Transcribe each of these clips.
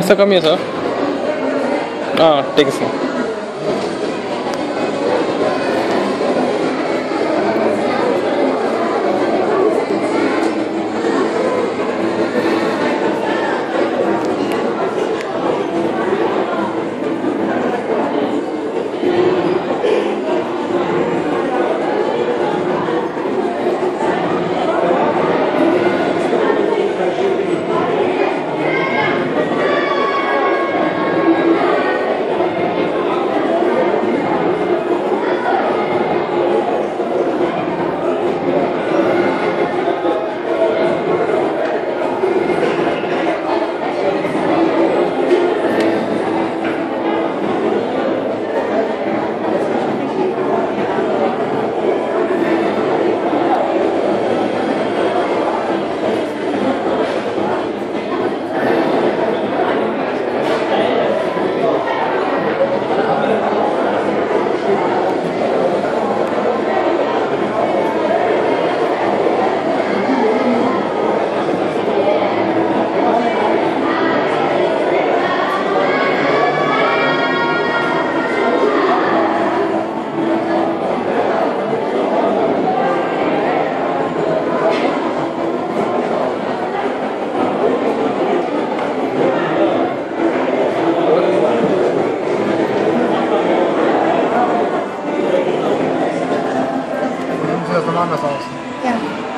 Sir, come here, sir. Ah, take a seat. banana sauce. Yeah.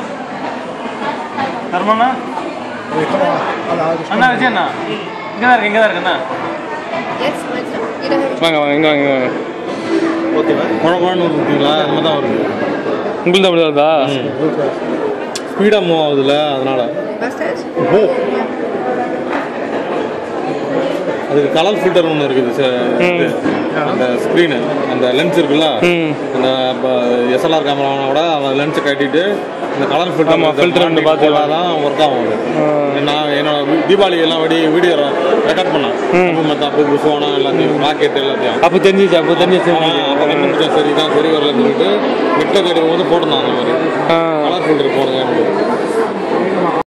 தர்மண்ணா Wait, come on. I'll, I'll just அண்ணா விஜய் அண்ணா இங்கே தான் இருக்கு இங்கே தான் இருக்குண்ணா Yes, what's up? You don't have வாங்க வாங்க இங்கே வாங்க இங்கே வாங்க ஓகேவா குழ குழன்னு இருக்குங்களா அது மாதிரி தான் வருது உங்களுக்கு அப்படி வருதா ஸ்பீடாக மூவ் ஆகுதுல்ல அதனால mustache? ஓ அதுக்கு கலர் ஃபில்டர் ஒன்று இருக்குது சார் இது, அந்த ஸ்க்ரீனு அந்த லென்ஸ் இருக்குல்ல ம் இந்த எஸ்எல்ஆர் கேமராவோட அவன் லென்ஸை கட்டிட்டு இந்த கலர் ஃபில்டர் ஆமா, filter ஒண்ணு பார்த்து தான் ஒர்க் ஆகும் அது நான் என்னோட வி- தீபாவளி எல்லாம் வெடி வீடியோ ரெக்கார்ட் பண்ணேன் அப்போ மற்ற அப்போ புஷ்வானா எல்லாத்தையும் ராக்கெட் எல்லாத்தையும் அப்போ தெரிஞ்சிச்சு அப்போ தெரிஞ்சிச்சு ஆ, அப்போ கண்டுபிடிச்சேன் சரி தான் சரி வரலன்னு சொல்லிட்டு நெட்டில் தேடும் போது போட்டிருந்தான் அந்த மாதிரி ஆ கலர் ஃபில்டர் போடுங்க